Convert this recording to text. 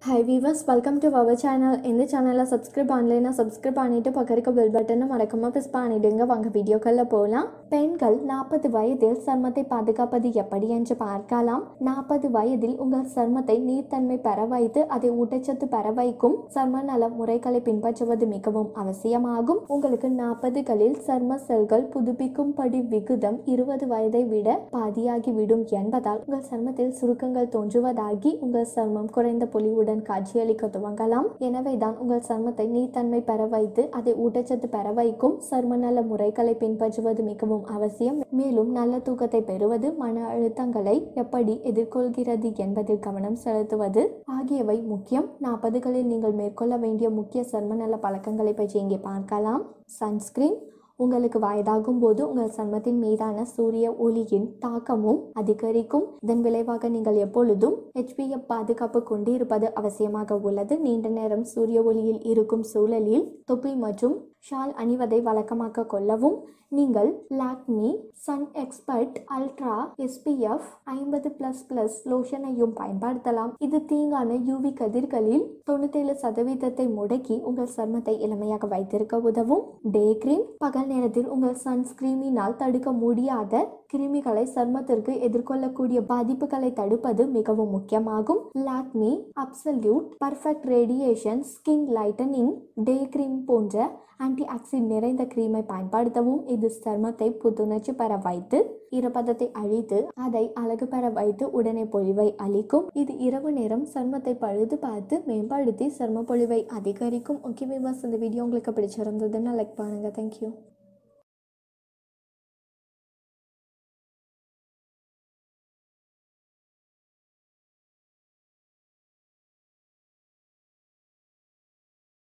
hi viewers welcome to our channel இந்த சேனலை subscribe பண்ணலைன்னா சப்ஸ்கிரைப் பண்ணிட்டு பக்கம் இருக்க பெல் பட்டனை மறக்காம ப்ரெஸ் பண்ணிடுங்க வாங்க வீடியோக்களில் போகலாம் பெண்கள் நாற்பது வயதில் சர்மத்தை பாதுகாப்பது எப்படி என்று பார்க்கலாம் நாற்பது வயதில் உங்கள் சர்மத்தை நீர்த்தன்மை பெற வைத்து அதை ஊட்டச்சத்து பெற வைக்கும் சர்ம நல முறைகளை பின்பற்றுவது மிகவும் அவசியமாகும் உங்களுக்கு நாற்பதுகளில் சர்ம செல்கள் புதுப்பிக்கும்படி விகிதம் இருபது வயதை விட பாதியாகிவிடும் என்பதால் உங்கள் சர்மத்தில் சுருக்கங்கள் தோன்றுவதாகி உங்கள் சர்மம் குறைந்த பொலிவுடன் காட்சியளிக்க துவங்கலாம் எனவேதான் உங்கள் சர்மத்தை நீர்த்தன்மை பெற வைத்து அதை ஊட்டச்சத்து பெற வைக்கும் சர்ம நல முறைகளை பின்பற்றுவது மிகவும் அவசியம் மேலும் நல்ல தூக்கத்தை பெறுவது மன அழுத்தங்களை எப்படி எதிர்கொள்கிறது என்பதில் கவனம் செலுத்துவது ஆகியவை முக்கியம் நாற்பதுகளில் நீங்கள் மேற்கொள்ள வேண்டிய முக்கிய சர்ம நல பழக்கங்களை பற்றி இங்கே பார்க்கலாம் சன்ஸ்கிரீன் உங்களுக்கு வயதாகும் போது உங்கள் சர்மத்தின் மீதான சூரிய ஒளியின் தாக்கமும் அதிகரிக்கும் இதன் விளைவாக நீங்கள் எப்பொழுதும் ஹெச்பிஎஃப் பாதுகாப்பு கொண்டிருப்பது அவசியமாக உள்ளது நீண்ட நேரம் சூரிய ஒளியில் இருக்கும் சூழலில் தொப்பி மற்றும் ஷால் அணிவதை வழக்கமாக்க கொள்ளவும் நீங்கள் Lakme sun expert ultra SPF ஐம்பது பிளஸ் பிளஸ் லோஷனையும் பயன்படுத்தலாம் இது தீங்கான யூவி கதிர்களில் தொண்ணூத்தேழு சதவீதத்தை முடக்கி உங்கள் சர்மத்தை இளமையாக வைத்திருக்க உதவும் டே கிரீம் பகல் நேரத்தில் உங்கள் சன்ஸ்கிரீமினால் தடுக்க முடியாத கிருமிகளை சர்மத்திற்கு எதிர்கொள்ளக்கூடிய பாதிப்புகளை தடுப்பது மிகவும் முக்கியமாகும் Lakme absolute perfect radiation skin lightening day cream போன்ற ஆன்டி ஆக்சிட் நிறைந்த கிரீமை பயன்படுத்தவும் இது சர்மத்தை புத்துணர்ச்சி பெற வைத்து ஈரப்பதத்தை அழித்து அதை அழகு பெற வைத்து உடனே பொலிவை அளிக்கும் இது இரவு நேரம் சர்மத்தை பழுது பார்த்து மேம்படுத்தி சர்ம பொலிவை அதிகரிக்கும் ஓகே விவாஸ் இந்த வீடியோ உங்களுக்கு பிடிச்சிருந்ததுன்னா லைக் பண்ணுங்க தேங்க்யூ